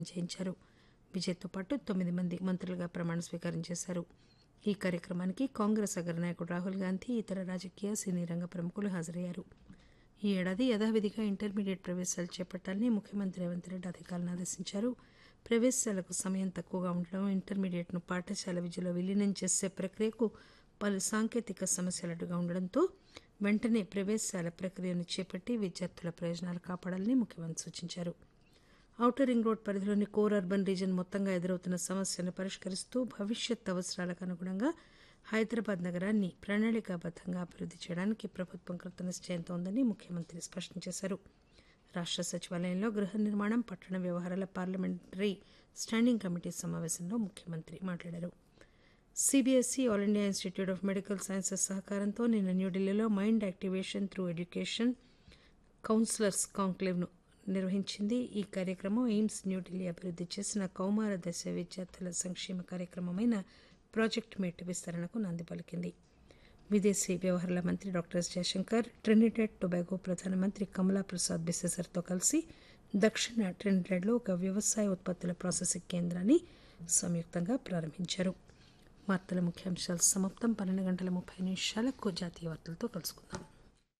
చేయించారు విజయ్తో పాటు తొమ్మిది మంది మంత్రులుగా ప్రమాణ స్వీకారం చేశారు ఈ కార్యక్రమానికి కాంగ్రెస్ అగ్రనాయకుడు రాహుల్ గాంధీ ఇతర రాజకీయ సినీ రంగ ప్రముఖులు హాజరయ్యారు ఈ ఏడాది యథావిధిగా ఇంటర్మీడియట్ ప్రవేశాలు చేపట్టాలని ముఖ్యమంత్రి రేవంత్ రెడ్డి అధికారులను ఆదేశించారు ప్రవేశాలకు సమయం తక్కువగా ఉండడం ఇంటర్మీడియట్ను పాఠశాల విద్యలో విలీనం చేసే ప్రక్రియకు పలు సాంకేతిక సమస్యలు అడ్డుగా ఉండడంతో వెంటనే ప్రవేశాల ప్రక్రియను చేపట్టి విద్యార్థుల ప్రయోజనాలు కాపాడాలని ముఖ్యమంత్రి సూచించారు ఔటర్ రింగ్ రోడ్ పరిధిలోని కోర్ అర్బన్ రీజన్ మొత్తంగా ఎదురవుతున్న సమస్యను పరిష్కరిస్తూ భవిష్యత్ అవసరాలకు అనుగుణంగా హైదరాబాద్ నగరాన్ని ప్రణాళికాబద్దంగా అభివృద్ధి చేయడానికి ప్రభుత్వం కృతనిశ్చయంతో ఉందని ముఖ్యమంత్రి స్పష్టం చేశారు రాష్ట్ర సచివాలయంలో గృహ నిర్మాణం పట్టణ వ్యవహారాల పార్లమెంటరీ స్టాండింగ్ కమిటీ సమావేశంలో ముఖ్యమంత్రి మాట్లాడారు CBSE all India institute of medical sciences సహకారంతో నిన్న న్యూఢిల్లీలో mind activation through education counsellors కాంక్లేవ్ను నిర్వహించింది ఈ కార్యక్రమం ఎయిమ్స్ న్యూఢిల్లీ అభివృద్ధి చేసిన కౌమార దశ విద్యార్థుల సంక్షేమ కార్యక్రమమైన ప్రాజెక్ట్ మేట్ విస్తరణకు నాంది పలికింది విదేశీ వ్యవహారాల మంత్రి doctor S Jaishankar Trinidad Tobago ప్రధానమంత్రి కమలా ప్రసాద్ బిసెసర్తో కలిసి దక్షిణ ట్రినిడెడ్లో ఒక వ్యవసాయ ఉత్పత్తుల ప్రాసెసింగ్ కేంద్రాన్ని సంయుక్తంగా ప్రారంభించారు వార్తల ముఖ్యాంశాలు సమాప్తం పన్నెండు గంటల ముప్పై నిమిషాలకు జాతీయ వార్తలతో కలుసుకుందాం